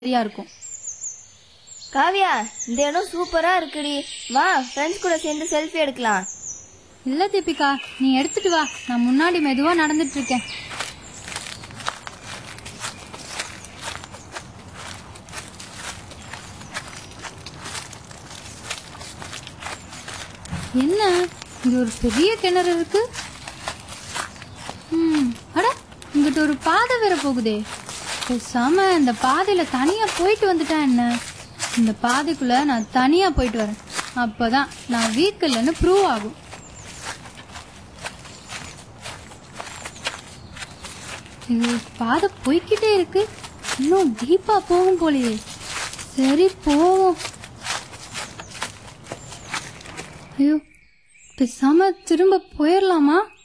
சரியா இருக்கும் காவியா இந்த இடம் சூப்பரா இருக்குடி வா ஃப்ரெண்ட்ஸ் கூட சேர்ந்து செல்ஃபி எடுக்கலாம் இல்ல தீபிகா நீ எடுத்துட்டு வா நான் முன்னாடி மெதுவா நடந்துட்டு இருக்கேன் என்ன இங்க ஒரு பெரிய கிணறு இருக்கு ம் அட இங்கிட்ட ஒரு பாதை வேற போகுதே பேசாம இந்த பாதையில தனியா போயிட்டு வந்துட்டா என்ன இந்த பாதைக்குள்ள நான் தனியா போயிட்டு வரேன் அப்பதான் நான் வீக் இல்லைன்னு ப்ரூவ் ஆகும் இது பாதை போய்க்கிட்டே இருக்கு இன்னும் டீப்பா போகும் போலயே சரி போவோம் ஐயோ பேசாம திரும்ப போயிடலாமா